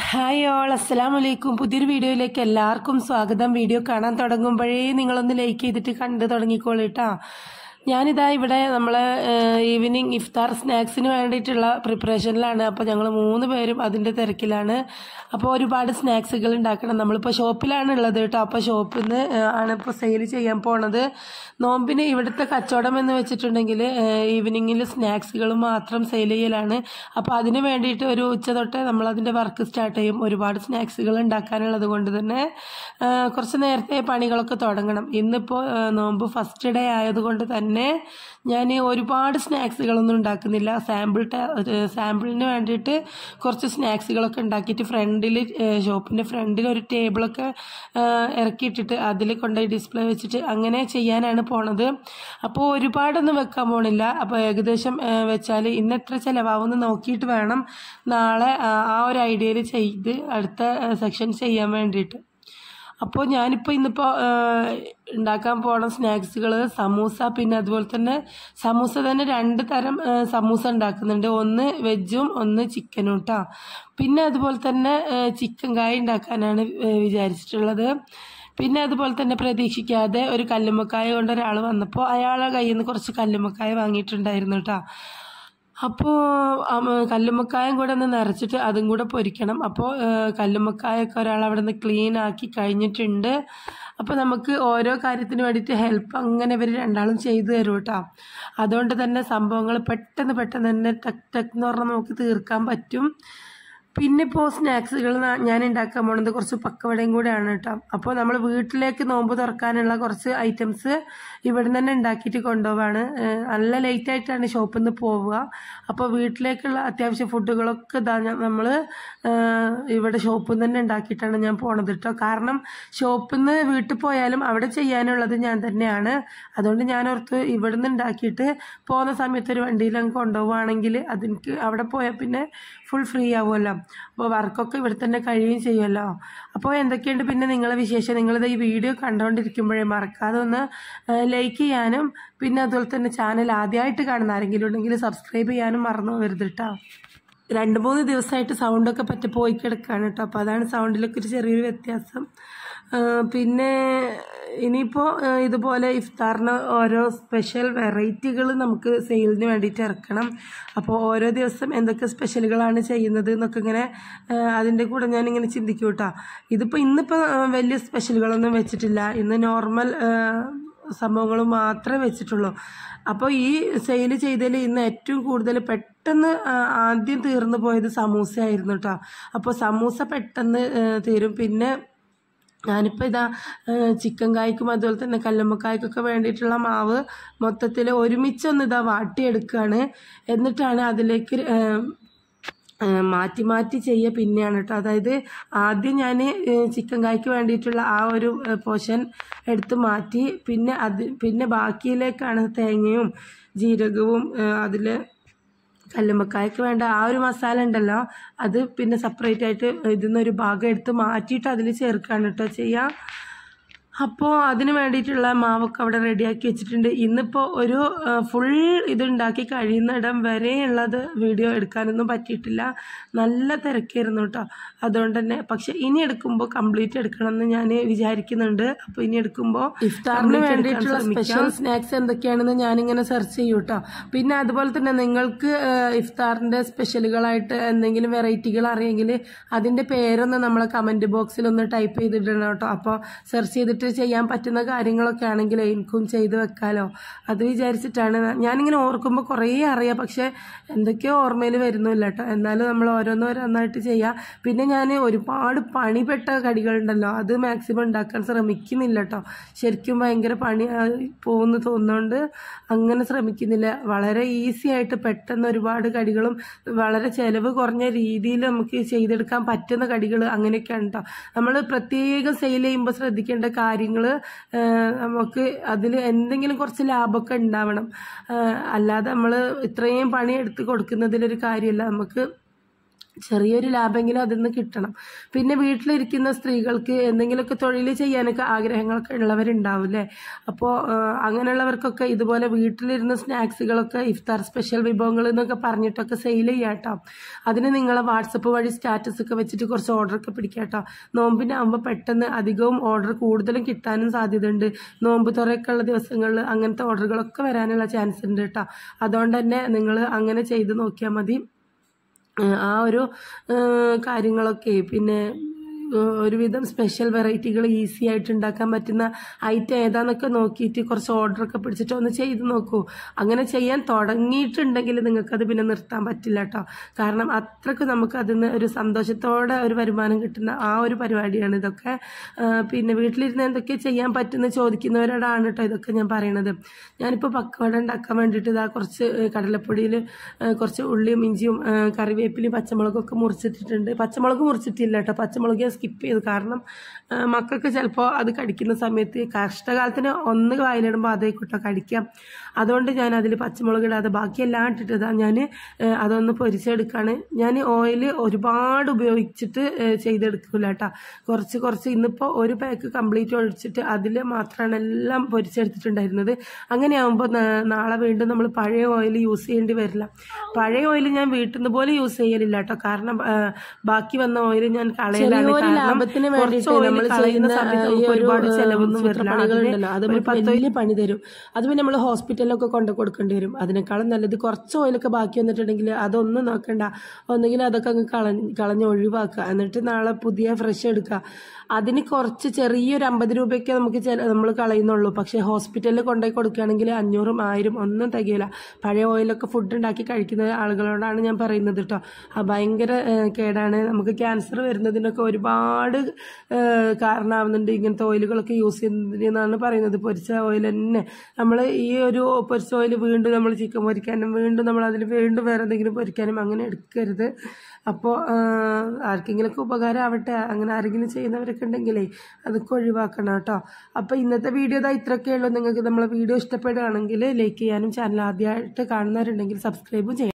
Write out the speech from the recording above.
hi all അസ്സലാം വലൈക്കും പുതിയൊരു വീഡിയോയിലേക്ക് എല്ലാവർക്കും സ്വാഗതം വീഡിയോ കാണാൻ തുടങ്ങുമ്പോഴേ നിങ്ങളൊന്ന് ലൈക്ക് ചെയ്തിട്ട് കണ്ടു തുടങ്ങിക്കോളൂ കേട്ടോ ഞാനിതാ ഇവിടെ നമ്മൾ ഈവനിങ് ഇഫ്താർ സ്നാക്സിന് വേണ്ടിയിട്ടുള്ള പ്രിപ്പറേഷനിലാണ് അപ്പോൾ ഞങ്ങൾ മൂന്ന് പേരും അതിൻ്റെ തിരക്കിലാണ് അപ്പോൾ ഒരുപാട് സ്നാക്സുകൾ ഉണ്ടാക്കണം നമ്മളിപ്പോൾ ഷോപ്പിലാണ് ഉള്ളത് കേട്ടോ അപ്പോൾ ഷോപ്പിൽ നിന്ന് ആണ് ഇപ്പോൾ സെയിൽ ചെയ്യാൻ പോണത് നോമ്പിന് ഇവിടുത്തെ കച്ചവടം എന്ന് വെച്ചിട്ടുണ്ടെങ്കിൽ ഈവനിങ്ങിൽ സ്നാക്സുകൾ മാത്രം സെയിൽ ചെയ്യലാണ് അപ്പോൾ അതിന് വേണ്ടിയിട്ട് ഒരു ഉച്ച തൊട്ട് നമ്മൾ അതിൻ്റെ വർക്ക് സ്റ്റാർട്ട് ചെയ്യും ഒരുപാട് സ്നാക്സുകൾ ഉണ്ടാക്കാനുള്ളത് കൊണ്ട് തന്നെ ആ, കുറച്ച് നേരത്തെ പണികളൊക്കെ തുടങ്ങണം ഇന്നിപ്പോൾ ആ, നോമ്പ് ഫസ്റ്റ് ഡേ ആയതുകൊണ്ട് തന്നെ ഞാൻ ഒരുപാട് സ്നാക്സുകളൊന്നും ഉണ്ടാക്കുന്നില്ല സാമ്പിൾ സാമ്പിളിന് വേണ്ടിയിട്ട് കുറച്ച് സ്നാക്സുകളൊക്കെ ഉണ്ടാക്കിയിട്ട് ഫ്രണ്ടിൽ ഷോപ്പിൻ്റെ ഫ്രണ്ടിൽ ഒരു ടേബിളൊക്കെ ആ, ഇറക്കിയിട്ടിട്ട് അതിൽ കൊണ്ടുപോയി ഡിസ്പ്ലേ വെച്ചിട്ട് അങ്ങനെ ചെയ്യാനാണ് പോണത് അപ്പോൾ ഒരുപാടൊന്നും വെക്കാൻ പോണില്ല അപ്പോൾ ഏകദേശം വെച്ചാൽ ഇന്ന് എത്ര ചിലവാകുമെന്ന് നോക്കിയിട്ട് വേണം നാളെ ആ ആ ഒരു ഐഡിയയിൽ ചെയ്ത് അടുത്ത സെക്ഷൻ ചെയ്യാൻ വേണ്ടിയിട്ട് അപ്പോൾ ഞാനിപ്പോൾ ഇന്നിപ്പോൾ ഉണ്ടാക്കാൻ പോണ സ്നാക്സുകൾ സമൂസ പിന്നെ അതുപോലെ തന്നെ സമൂസ തന്നെ രണ്ട് തരം ആ, സമൂസ ഉണ്ടാക്കുന്നുണ്ട് ഒന്ന് വെജും ഒന്ന് ചിക്കനും കേട്ടോ പിന്നെ അതുപോലെ തന്നെ ആ, ചിക്കൻ കായ ഉണ്ടാക്കാനാണ് ആ, വിചാരിച്ചിട്ടുള്ളത് പിന്നെ അതുപോലെ തന്നെ പ്രതീക്ഷിക്കാതെ ഒരു കല്ലുമ്മക്കായ കൊണ്ട് ഒരാൾ വന്നപ്പോൾ അയാളുടെ കയ്യിൽ നിന്ന് കുറച്ച് കല്ലുമ്മക്കായ വാങ്ങിയിട്ടുണ്ടായിരുന്നു കേട്ടോ അപ്പോൾ കല്ലുമ്മക്കായം കൂടെ ഒന്ന് നിറച്ചിട്ട് അതും കൂടെ പൊരിക്കണം അപ്പോൾ കല്ലുമ്മക്കായൊക്കെ ഒരാൾ അവിടെ നിന്ന് ക്ലീൻ ആക്കി കഴിഞ്ഞിട്ടുണ്ട് അപ്പോൾ നമുക്ക് ഓരോ കാര്യത്തിന് വേണ്ടിയിട്ട് ഹെൽപ്പ് അങ്ങനെ ഇവർ രണ്ടാളും ചെയ്തു തരും കേട്ടോ അതുകൊണ്ട് തന്നെ സംഭവങ്ങൾ പെട്ടെന്ന് പെട്ടെന്ന് തന്നെ ടക്ക് ടക്ക് എന്ന് പറഞ്ഞാൽ നമുക്ക് തീർക്കാൻ പറ്റും പിന്നെ ഇപ്പോൾ സ്നാക്സുകൾ ഞാൻ ഉണ്ടാക്കാൻ പോണത് കുറച്ച് പക്കവടയും കൂടെയാണ് കേട്ടോ അപ്പോൾ നമ്മൾ വീട്ടിലേക്ക് നോമ്പ് തുറക്കാനുള്ള കുറച്ച് ഐറ്റംസ് ഇവിടെ തന്നെ ഉണ്ടാക്കിയിട്ട് കൊണ്ടുപോവാണ് ഏഹ് നല്ല ലേറ്റ് ആയിട്ടാണ് ഷോപ്പിൽ നിന്ന് പോവുക അപ്പോൾ വീട്ടിലേക്കുള്ള അത്യാവശ്യ ഫുഡുകളൊക്കെ ഇതാ നമ്മൾ ഇവിടെ ഷോപ്പിൽ നിന്ന് തന്നെ ഉണ്ടാക്കിയിട്ടാണ് ഞാൻ പോണത് കേട്ടോ കാരണം ഷോപ്പിൽ നിന്ന് വീട്ടിൽ പോയാലും അവിടെ ചെയ്യാനുള്ളത് ഞാൻ തന്നെയാണ് അതുകൊണ്ട് ഞാൻ ഓർത്ത് ഇവിടെ നിന്ന് ഉണ്ടാക്കിയിട്ട് പോകുന്ന സമയത്ത് ഒരു വണ്ടിയിൽ അങ്ങ് കൊണ്ടുപോവുകയാണെങ്കിൽ അതെനിക്ക് അവിടെ പോയാൽ പിന്നെ ഫുൾ ഫ്രീ ആവുമല്ലോ അപ്പോൾ വർക്കൊക്കെ ഇവിടെ തന്നെ കഴിയുകയും ചെയ്യുമല്ലോ അപ്പോൾ എന്തൊക്കെയുണ്ട് പിന്നെ നിങ്ങളെ വിശേഷം നിങ്ങളിത് ഈ വീഡിയോ കണ്ടുകൊണ്ടിരിക്കുമ്പോഴേ മറക്കാതെ ഒന്ന് ലൈക്ക് ചെയ്യാനും പിന്നെ അതുപോലെ തന്നെ ചാനൽ ആദ്യമായിട്ട് കാണുന്ന ആരെങ്കിലും ഉണ്ടെങ്കിൽ സബ്സ്ക്രൈബ് ചെയ്യാനും മറന്നു പോകരുത് കേട്ടോ രണ്ട് മൂന്ന് ദിവസമായിട്ട് സൗണ്ടൊക്കെ പറ്റി പോയി കിടക്കുകയാണ് കേട്ടോ അപ്പോൾ അതാണ് സൗണ്ടിലൊക്കെ ഒരു ചെറിയൊരു വ്യത്യാസം ആ, പിന്നെ ഇനിയിപ്പോൾ ഇതുപോലെ ഇഫ്താറിന് ഓരോ സ്പെഷ്യൽ വെറൈറ്റികൾ നമുക്ക് സെയിലിന് വേണ്ടിയിട്ട് ഇറക്കണം അപ്പോൾ ഓരോ ദിവസം എന്തൊക്കെ സ്പെഷ്യലുകളാണ് ചെയ്യുന്നത് എന്നൊക്കെ ഇങ്ങനെ ആ, അതിൻ്റെ കൂടെ ഞാനിങ്ങനെ ചിന്തിക്കും കേട്ടോ ഇതിപ്പോൾ ഇന്നിപ്പോൾ ആ, വലിയ സ്പെഷ്യലുകളൊന്നും വെച്ചിട്ടില്ല ഇന്ന് നോർമൽ സംഭവങ്ങൾ മാത്രമേ വെച്ചിട്ടുള്ളൂ അപ്പോൾ ഈ സെയിൽ ചെയ്തതിൽ ഇന്ന് ഏറ്റവും കൂടുതൽ പെട്ടെന്ന് ആ, ആദ്യം തീർന്നു പോയത് സമൂസ ആയിരുന്നു കേട്ടോ അപ്പോൾ സമൂസ പെട്ടെന്ന് ആ, തീരും പിന്നെ ഞാനിപ്പോൾ ഇതാ ആ, ചിക്കൻ കായ്ക്കും അതുപോലെ തന്നെ കല്ലുമ്മക്കായ്ക്കൊക്കെ വേണ്ടിയിട്ടുള്ള മാവ് മൊത്തത്തിൽ ഒരുമിച്ചൊന്ന് ഇതാ വാട്ടിയെടുക്കുകയാണ് എന്നിട്ടാണ് അതിലേക്ക് ആ, ആ, മാറ്റി മാറ്റി ചെയ്യുക പിന്നെയാണ് കേട്ടോ അതായത് ആദ്യം ഞാൻ ചിക്കൻ കായ്ക്ക് വേണ്ടിയിട്ടുള്ള ആ ഒരു പോർഷൻ എടുത്ത് മാറ്റി പിന്നെ അത് പിന്നെ ബാക്കിയിലേക്കാണ് തേങ്ങയും ജീരകവും അതിൽ കല്ലുമ്മക്കായ്ക്ക് വേണ്ട ആ ഒരു മസാല ഉണ്ടല്ലോ അത് പിന്നെ സെപ്പറേറ്റ് ആയിട്ട് ഇതിൽ നിന്നൊരു ഭാഗം എടുത്ത് മാറ്റിയിട്ട് അതിൽ ചേർക്കാണ് കേട്ടോ ചെയ്യുക അപ്പോൾ അതിന് വേണ്ടിയിട്ടുള്ള മാവൊക്കെ അവിടെ റെഡിയാക്കി വെച്ചിട്ടുണ്ട് ഇന്നിപ്പോൾ ഒരു ഫുൾ ഇത് ഉണ്ടാക്കി കഴിയുന്നിടം വരെയുള്ളത് വീഡിയോ എടുക്കാനൊന്നും പറ്റിയിട്ടില്ല നല്ല തിരക്കായിരുന്നു കേട്ടോ അതുകൊണ്ട് തന്നെ പക്ഷെ ഇനി എടുക്കുമ്പോൾ കംപ്ലീറ്റ് എടുക്കണം എന്ന് ഞാൻ വിചാരിക്കുന്നുണ്ട് അപ്പോൾ ഇനി എടുക്കുമ്പോൾ ഇഫ്താറിന് വേണ്ടിയിട്ടുള്ള സ്പെഷ്യൽ സ്നാക്സ് എന്തൊക്കെയാണെന്ന് ഞാനിങ്ങനെ സെർച്ച് ചെയ്യും കേട്ടോ പിന്നെ അതുപോലെ തന്നെ നിങ്ങൾക്ക് ഏഹ്, ഇഫ്താറിൻ്റെ സ്പെഷ്യലുകളായിട്ട് എന്തെങ്കിലും വെറൈറ്റികൾ അറിയെങ്കിൽ അതിൻ്റെ പേരൊന്ന് നമ്മളെ കമൻറ്റ് ബോക്സിൽ ഒന്ന് ടൈപ്പ് ചെയ്തിടണം കേട്ടോ അപ്പോൾ സെർച്ച് ചെയ്തിട്ട് ചെയ്യാൻ പറ്റുന്ന കാര്യങ്ങളൊക്കെ ആണെങ്കിൽ എനിക്കും ചെയ്ത് വെക്കാലോ അത് വിചാരിച്ചിട്ടാണ് ഞാനിങ്ങനെ ഓർക്കുമ്പോൾ കുറേ അറിയാം പക്ഷെ എന്തൊക്കെയോ ഓർമ്മയിൽ വരുന്നില്ല കേട്ടോ എന്നാലും നമ്മൾ ഓരോന്നോരോന്നായിട്ട് ചെയ്യാം പിന്നെ ഞാൻ ഒരുപാട് പണിപ്പെട്ട കടികളുണ്ടല്ലോ അത് മാക്സിമം ഉണ്ടാക്കാൻ ശ്രമിക്കുന്നില്ല കേട്ടോ ശരിക്കും ഭയങ്കര പണി ആ, പോകുന്നു തോന്നുന്നതുകൊണ്ട് അങ്ങനെ ശ്രമിക്കുന്നില്ല വളരെ ഈസി ആയിട്ട് പെട്ടെന്ന് ഒരുപാട് കടികളും വളരെ ചിലവ് കുറഞ്ഞ രീതിയിൽ നമുക്ക് ചെയ്തെടുക്കാൻ പറ്റുന്ന കടികൾ അങ്ങനെയൊക്കെയാണ് കേട്ടോ നമ്മൾ പ്രത്യേകം സെയിൽ ചെയ്യുമ്പോൾ ശ്രദ്ധിക്കേണ്ട കാര്യങ്ങൾ നമുക്ക് അതിൽ എന്തെങ്കിലും കുറച്ച് ലാഭമൊക്കെ ഉണ്ടാവണം ആ, അല്ലാതെ നമ്മൾ ഇത്രയും പണി എടുത്ത് കൊടുക്കുന്നതിലൊരു കാര്യമല്ല നമുക്ക് ചെറിയൊരു ലാഭമെങ്കിലും അതിൽ നിന്ന് കിട്ടണം പിന്നെ വീട്ടിലിരിക്കുന്ന സ്ത്രീകൾക്ക് എന്തെങ്കിലുമൊക്കെ തൊഴിൽ ചെയ്യാനൊക്കെ ആഗ്രഹങ്ങളൊക്കെ ഉള്ളവരുണ്ടാവില്ലേ അപ്പോൾ അങ്ങനെയുള്ളവർക്കൊക്കെ ഇതുപോലെ വീട്ടിലിരുന്ന് സ്നാക്സുകളൊക്കെ ഇഫ്താർ സ്പെഷ്യൽ വിഭവങ്ങൾ എന്നൊക്കെ പറഞ്ഞിട്ടൊക്കെ സെയിൽ ചെയ്യാട്ടോ അതിന് നിങ്ങളെ വാട്സപ്പ് വഴി സ്റ്റാറ്റസ് ഒക്കെ വെച്ചിട്ട് കുറച്ച് ഓർഡറൊക്കെ പിടിക്കാട്ടോ നോമ്പിനാകുമ്പോൾ പെട്ടെന്ന് അധികവും ഓർഡർ കൂടുതലും കിട്ടാനും സാധ്യതയുണ്ട് നോമ്പ് തുറയൊക്കെ ഉള്ള ദിവസങ്ങളിൽ അങ്ങനത്തെ ഓർഡറുകളൊക്കെ വരാനുള്ള ചാൻസ് ഉണ്ട് കേട്ടോ അതുകൊണ്ട് തന്നെ നിങ്ങൾ അങ്ങനെ ചെയ്ത് നോക്കിയാൽ മതി ഏഹ് ആ ഒരു ഏഹ് കാര്യങ്ങളൊക്കെ പിന്നെ ഏഹ് ഒരുവിധം സ്പെഷ്യൽ വെറൈറ്റികൾ ഈസി ആയിട്ട് ഉണ്ടാക്കാൻ പറ്റുന്ന ഐറ്റം ഏതാന്നൊക്കെ നോക്കിയിട്ട് കുറച്ച് ഓർഡറൊക്കെ പിടിച്ചിട്ട് ഒന്ന് ചെയ്ത് നോക്കൂ അങ്ങനെ ചെയ്യാൻ തുടങ്ങിയിട്ടുണ്ടെങ്കിൽ നിങ്ങൾക്കത് പിന്നെ നിർത്താൻ പറ്റില്ല കേട്ടോ കാരണം അത്രയ്ക്ക് നമുക്ക് അതിൽ നിന്ന് ഒരു സന്തോഷത്തോടെ ഒരു വരുമാനം കിട്ടുന്ന ആ ഒരു പരിപാടിയാണ് ഇതൊക്കെ ഏഹ് പിന്നെ വീട്ടിലിരുന്ന് എന്തൊക്കെ ചെയ്യാൻ പറ്റുന്ന ചോദിക്കുന്നവരോടാണ് കേട്ടോ ഇതൊക്കെ ഞാൻ പറയണത് ഞാനിപ്പോൾ പക്കവട ഉണ്ടാക്കാൻ വേണ്ടിയിട്ട് ഇതാ കുറച്ച് കടലപ്പൊടിയിൽ കുറച്ച് ഉള്ളിയും ഇഞ്ചിയും ഏഹ് കറിവേപ്പിലയും പച്ചമുളകൊക്കെ മുറിച്ചിട്ടിട്ടുണ്ട് പച്ചമുളക് മുറിച്ചിട്ടില്ല കേട്ടോ പച്ചമുളക് ഞാൻ സ്കിപ്പ് ചെയ്തു കാരണം ഏഹ് മക്കൾക്ക് ചിലപ്പോൾ അത് കടിക്കുന്ന സമയത്ത് കഷ്ടകാലത്തിന് ഒന്ന് വായിലിടുമ്പോൾ അതേ കുട്ടോ കടിക്കാം അതുകൊണ്ട് ഞാൻ അതിൽ പച്ചമുളക് ഇടാതെ ബാക്കിയെല്ലാം ഇട്ടിട്ട് ഇതാ ഞാൻ അതൊന്ന് പൊരിച്ചെടുക്കാണ് ഞാൻ ഓയിൽ ഒരുപാട് ഉപയോഗിച്ചിട്ട് ഏഹ് ചെയ്തെടുക്കില്ല കേട്ടോ കുറച്ച് കുറച്ച് ഇന്നിപ്പോൾ ഒരു പാക്ക് കംപ്ലീറ്റ് ഒഴിച്ചിട്ട് അതിൽ മാത്രമാണ് എല്ലാം പൊരിച്ചെടുത്തിട്ടുണ്ടായിരുന്നത് അങ്ങനെയാകുമ്പോൾ നാളെ വീണ്ടും നമ്മൾ പഴയ ഓയിൽ യൂസ് ചെയ്യേണ്ടി വരില്ല പഴയ ഓയിൽ ഞാൻ വീട്ടിൽ നിന്ന് പോലും യൂസ് ചെയ്യലില്ല കേട്ടോ കാരണം ആ, ബാക്കി വന്ന ഓയിൽ ഞാൻ കളയലാണ് ചെറിയൊരു കാരണം ലാഭത്തിന് കുറച്ച് വേണ്ടിയിട്ട് oil നമ്മൾ കളയുന്ന ചെയ്യുന്ന സമയത്ത് ഈ നമുക്ക് ഒരു ഒരുപാട് ചെലവൊന്നും വരില്ല സൂത്രപ്പണികളുണ്ടല്ലോ അത് അതിന് ഒരു നമുക്ക് പത്ത് വലിയ പണി തരും അത് പിന്നെ നമ്മൾ ഹോസ്പിറ്റലിലൊക്കെ കൊണ്ട് കൊടുക്കേണ്ടി വരും അതിനേക്കാളും നല്ലത് കുറച്ച് ഓയിലൊക്കെ ബാക്കി വന്നിട്ടുണ്ടെങ്കിൽ അതൊന്നും നോക്കണ്ട ഒന്നെങ്കിൽ അതൊക്കെ അങ്ങ് കളഞ്ഞ് കളഞ്ഞ് ഒഴിവാക്കുക എന്നിട്ട് നാളെ പുതിയ ഫ്രഷ് എടുക്കുക അതിന് കുറച്ച് ചെറിയൊരു അമ്പത് രൂപയൊക്കെ നമുക്ക് നമ്മൾ കളയുന്നുള്ളൂ പക്ഷേ ഹോസ്പിറ്റലിൽ കൊണ്ടുപോയി കൊടുക്കുകയാണെങ്കിൽ അഞ്ഞൂറും ആയിരം ഒന്നും തികയില്ല പഴയ ഓയിലൊക്കെ ഫുഡ് ഉണ്ടാക്കി കഴിക്കുന്ന ആളുകളോടാണ് ഞാൻ പറയുന്നത് കേട്ടോ ആ ഭയങ്കര ഏഹ്, കേടാണ് നമുക്ക് ക്യാൻസർ വരുന്നതിനൊക്കെ ഒരുപാട് ഏഹ്, കാരണമാവുന്നുണ്ട് ഇങ്ങനത്തെ ഓയിലുകളൊക്കെ യൂസ് ചെയ്യുന്നതിനാണ് പറയുന്നത് പൊരിച്ച ഓയിൽ തന്നെ നമ്മൾ ഈ ഒരു പൊരിച്ച ഓയിൽ വീണ്ടും നമ്മൾ ചിക്കൻ പൊരിക്കാനും വീണ്ടും നമ്മൾ അതിൽ വീണ്ടും വേറെ എന്തെങ്കിലും പൊരിക്കാനും അങ്ങനെ എടുക്കരുത് അപ്പോൾ ആർക്കെങ്കിലുമൊക്കെ ഉപകാരം ആവട്ടെ അങ്ങനെ ആരെങ്കിലും ചെയ്യുന്നവരൊക്കെ ഉണ്ടെങ്കിലേ അതൊക്കെ ഒഴിവാക്കണം കേട്ടോ അപ്പോൾ ഇന്നത്തെ വീഡിയോ ഇതാ ഇത്രയൊക്കെ ഉള്ളൂ നിങ്ങൾക്ക് നമ്മളെ വീഡിയോ ഇഷ്ടപ്പെടുകയാണെങ്കിൽ ലൈക്ക് ചെയ്യാനും ചാനൽ ആദ്യമായിട്ട് കാണുന്നവരുണ്ടെങ്കിൽ സബ്സ്ക്രൈബും ചെയ്യാം